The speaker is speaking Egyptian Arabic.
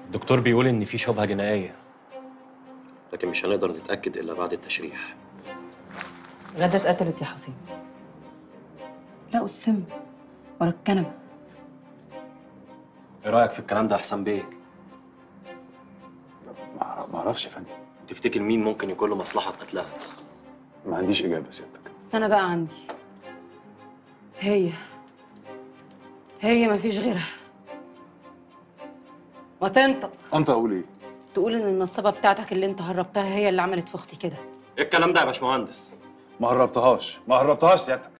الدكتور بيقول ان في شبهه جنائيه لكن مش هنقدر نتاكد الا بعد التشريح غدا اتقتلت يا حسين لا السم ورا الكنبه ايه رايك في الكلام ده احسن بيه ما ما اعرفش يا فندم تفتكر مين ممكن يكون له مصلحه في قتلها ما عنديش اجابه سيادتك بس انا بقى عندي هي هي مفيش غيرها وتنطق انت اقول ايه تقول ان النصابه بتاعتك اللي انت هربتها هي اللي عملت في اختي كده ايه الكلام ده يا باشمهندس ما هربتهاش ما هربتهاش سيادتك